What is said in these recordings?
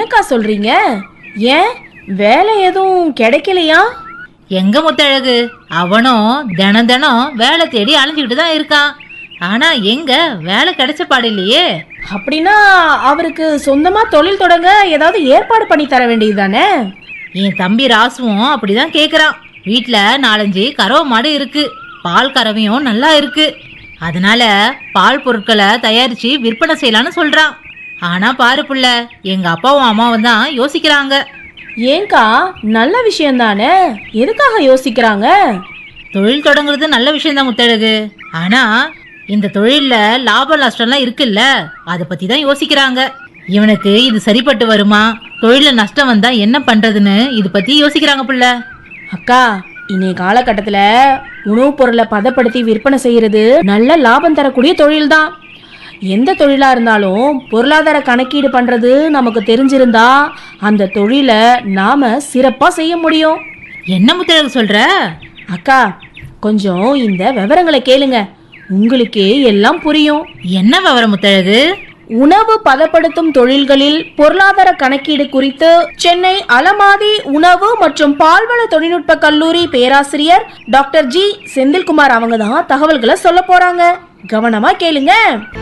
என்னக்கா சொல்றீங்க ஏன் வேலை எதுவும் கிடைக்கலையா எங்க முத்தழகு அவனும் தினம் தினம் வேலை தேடி அலைஞ்சுக்கிட்டு தான் இருக்கான் ஆனா எங்க வேலை கிடைச்ச பாடு இல்லையே அப்படின்னா அவருக்கு சொந்தமா தொழில் தொடங்க ஏதாவது ஏற்பாடு பண்ணி தர வேண்டியதுதானே என் தம்பி ராசுவும் அப்படிதான் கேக்குறான் வீட்ல நாலஞ்சு கறவை மாடு இருக்கு பால் கறவையும் நல்லா இருக்கு அதனால பால் பொருட்களை தயாரிச்சு விற்பனை செய்யலாம்னு சொல்றான் ஆனா பாரு புள்ள எங்க அப்பாவும் அம்மாவும் தான் யோசிக்கிறாங்க ஏங்கா நல்ல விஷயம் தானே எதுக்காக யோசிக்கிறாங்க தொழில் தொடங்குறது நல்ல விஷயம்தான் முத்தழகு ஆனா இந்த தொழில்ல லாப நஷ்டம்லாம் இருக்குல்ல அதை பத்தி தான் யோசிக்கிறாங்க இவனுக்கு இது சரிப்பட்டு வருமா தொழில நஷ்டம் வந்தா என்ன பண்றதுன்னு இது பத்தி யோசிக்கிறாங்க புள்ள அக்கா இன்றைய காலகட்டத்தில் உணவுப் பொருளை பதப்படுத்தி விற்பனை செய்யறது நல்ல லாபம் தரக்கூடிய தொழில் தான் எந்த தொழிலாக இருந்தாலும் பொருளாதார கணக்கீடு பண்ணுறது நமக்கு தெரிஞ்சிருந்தா அந்த தொழிலை நாம் சிறப்பாக செய்ய முடியும் என்ன முத்தழகு சொல்ற அக்கா கொஞ்சம் இந்த விவரங்களை கேளுங்க உங்களுக்கே எல்லாம் புரியும் என்ன விவரம் முத்தழகு உணவு பதப்படுத்தும் தொழில்களில் பொருளாதார கணக்கீடு குறித்து சென்னை அலமாதி உணவு மற்றும் பால்வள தொழில்நுட்ப கல்லூரி பேராசிரியர் டாக்டர் ஜி செந்தில்குமார் அவங்க தான் தகவல்களை சொல்ல போறாங்க கவனமா கேளுங்க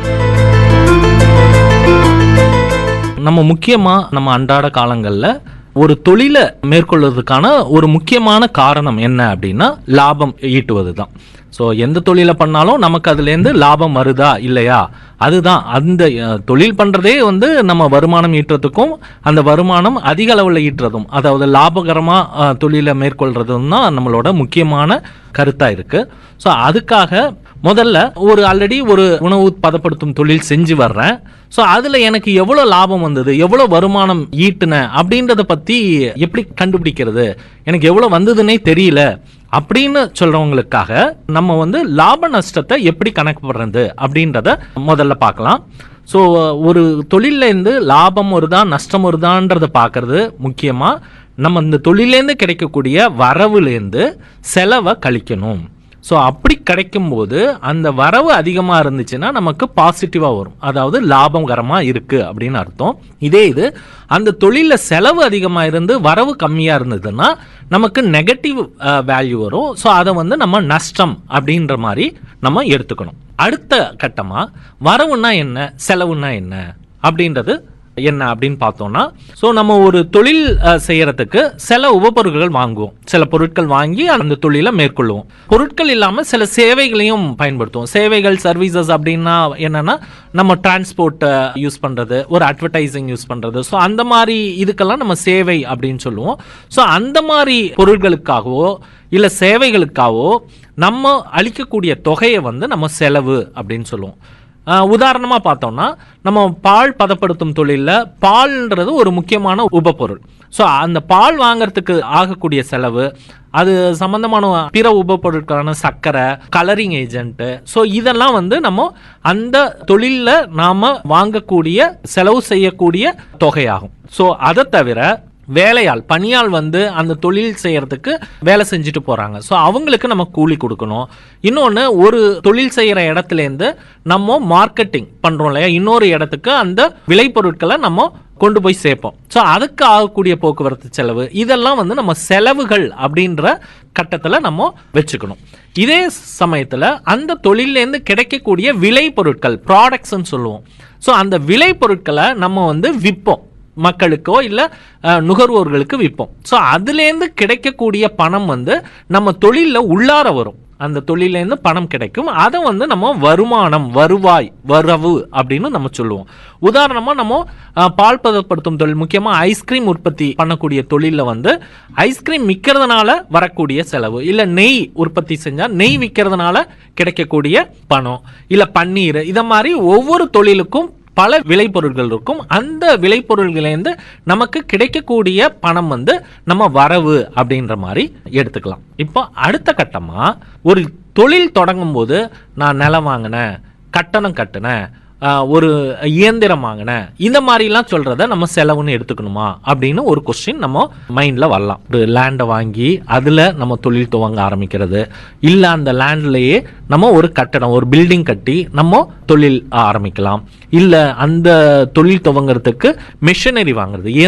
நம்ம முக்கியமா நம்ம அன்றாட காலங்கள்ல ஒரு தொழிலை மேற்கொள்வதற்கான ஒரு முக்கியமான காரணம் என்ன அப்படின்னா லாபம் ஈட்டுவது தான் ஸோ எந்த தொழிலை பண்ணாலும் நமக்கு அதுலேருந்து லாபம் வருதா இல்லையா அதுதான் அந்த அஹ், தொழில் பண்றதே வந்து நம்ம வருமானம் ஈட்டுறதுக்கும் அந்த வருமானம் அதிக அளவில் ஈட்டுறதும் அதாவது லாபகரமா அஹ், தொழிலை மேற்கொள்றதும் தான் நம்மளோட முக்கியமான கருத்தா இருக்கு ஸோ அதுக்காக முதல்ல ஒரு ஆல்ரெடி ஒரு உணவு பதப்படுத்தும் தொழில் செஞ்சு வர்றேன் ஸோ அதில் எனக்கு எவ்வளோ லாபம் வந்தது எவ்வளோ வருமானம் ஈட்டுனேன் அப்படின்றத பற்றி எப்படி கண்டுபிடிக்கிறது எனக்கு எவ்வளோ வந்ததுன்னே தெரியல அப்படின்னு சொல்றவங்களுக்காக நம்ம வந்து லாப நஷ்டத்தை எப்படி கணக்கு பண்ணுறது அப்படின்றத முதல்ல பார்க்கலாம் ஸோ ஒரு தொழில்ல இருந்து லாபம் வருதா நஷ்டம் வருதான்றத பார்க்கறது முக்கியமாக நம்ம இந்த தொழிலேருந்து கிடைக்கக்கூடிய வரவுலேருந்து செலவை கழிக்கணும் ஸோ அப்படி கிடைக்கும்போது அந்த வரவு அதிகமாக இருந்துச்சுன்னா நமக்கு பாசிட்டிவாக வரும் அதாவது லாபகரமாக இருக்குது அப்படின்னு அர்த்தம் இதே இது அந்த தொழிலில் செலவு அதிகமாக இருந்து வரவு கம்மியாக இருந்ததுன்னா நமக்கு நெகட்டிவ் வேல்யூ வரும் ஸோ அதை வந்து நம்ம நஷ்டம் அப்படின்ற மாதிரி நம்ம எடுத்துக்கணும் அடுத்த கட்டமாக வரவுன்னா என்ன செலவுன்னா என்ன அப்படின்றது என்ன அப்படின்னு பார்த்தோம்னா ஸோ நம்ம ஒரு தொழில் அஹ், செய்யறதுக்கு சில உபபொருட்கள் வாங்குவோம் சில பொருட்கள் வாங்கி அந்த தொழிலை மேற்கொள்வோம் பொருட்கள் இல்லாமல் சில சேவைகளையும் பயன்படுத்துவோம் சேவைகள் சர்வீசஸ் அப்படின்னா என்னன்னா நம்ம டிரான்ஸ்போர்ட் யூஸ் பண்றது ஒரு அட்வர்டைசிங் யூஸ் பண்றது ஸோ அந்த மாதிரி இதுக்கெல்லாம் நம்ம சேவை அப்படின்னு சொல்லுவோம் ஸோ அந்த மாதிரி பொருட்களுக்காகவோ இல்லை சேவைகளுக்காகவோ நம்ம அளிக்கக்கூடிய தொகையை வந்து நம்ம செலவு அப்படின்னு சொல்லுவோம் உதாரணமாக பார்த்தோம்னா நம்ம பால் பதப்படுத்தும் தொழிலில் பால்ன்றது ஒரு முக்கியமான உபப்பொருள் ஸோ அந்த பால் வாங்குறதுக்கு ஆகக்கூடிய செலவு அது சம்பந்தமான பிற உபப்பொருட்களான சர்க்கரை கலரிங் ஏஜென்ட்டு ஸோ இதெல்லாம் வந்து நம்ம அந்த தொழிலில் நாம் வாங்கக்கூடிய செலவு செய்யக்கூடிய தொகையாகும் ஸோ அதை தவிர வேலையாள் பணியாள் வந்து அந்த தொழில் செய்யறதுக்கு வேலை செஞ்சுட்டு போறாங்க ஸோ அவங்களுக்கு நம்ம கூலி கொடுக்கணும் இன்னொன்று ஒரு தொழில் செய்யற இடத்துலேருந்து நம்ம மார்க்கெட்டிங் பண்றோம் இல்லையா இன்னொரு இடத்துக்கு அந்த விளைபொருட்களை நம்ம கொண்டு போய் சேர்ப்போம் ஸோ அதுக்கு ஆகக்கூடிய போக்குவரத்து செலவு இதெல்லாம் வந்து நம்ம செலவுகள் அப்படின்ற கட்டத்தில் நம்ம வச்சுக்கணும் இதே சமயத்தில் அந்த தொழிலேருந்து கிடைக்கக்கூடிய விளை பொருட்கள் ப்ராடக்ட்ஸ்ன்னு சொல்லுவோம் ஸோ அந்த விளை பொருட்களை நம்ம வந்து விற்போம் மக்களுக்கோ இல்லை நுகர்வோர்களுக்கு விற்போம் ஸோ அதுலேருந்து கிடைக்கக்கூடிய பணம் வந்து நம்ம தொழிலில் உள்ளார வரும் அந்த தொழிலேருந்து பணம் கிடைக்கும் அதை வந்து நம்ம வருமானம் வருவாய் வரவு அப்படின்னு நம்ம சொல்லுவோம் உதாரணமாக நம்ம அஹ், பால் பதப்படுத்தும் தொழில் முக்கியமாக ஐஸ்கிரீம் உற்பத்தி பண்ணக்கூடிய தொழிலில் வந்து ஐஸ்கிரீம் விற்கிறதுனால வரக்கூடிய செலவு இல்லை நெய் உற்பத்தி செஞ்சால் நெய் விற்கிறதுனால கிடைக்கக்கூடிய பணம் இல்லை பன்னீர் இதை மாதிரி ஒவ்வொரு தொழிலுக்கும் பல விளைபொருட்கள் இருக்கும் அந்த விளைபொருள்களேருந்து நமக்கு கிடைக்கக்கூடிய பணம் வந்து நம்ம வரவு அப்படின்ற மாதிரி எடுத்துக்கலாம் இப்போ அடுத்த கட்டமா ஒரு தொழில் தொடங்கும் போது நான் நிலம் வாங்கினேன் கட்டணம் கட்டினேன் ஆஹ், ஒரு இயந்திரம் வாங்கினேன் இந்த மாதிரிலாம் சொல்றத நம்ம செலவுன்னு எடுத்துக்கணுமா அப்படின்னு ஒரு கொஸ்டின் நம்ம மைண்ட்ல வரலாம் ஒரு லேண்டை வாங்கி அதுல நம்ம தொழில் துவங்க ஆரம்பிக்கிறது இல்ல அந்த லேண்ட்லயே நம்ம ஒரு கட்டடம் ஒரு பில்டிங் கட்டி நம்ம தொழில் ஆரம்பிக்கலாம் இல்ல அந்த தொழில் துவங்குறதுக்கு மிஷினரி வாங்குறது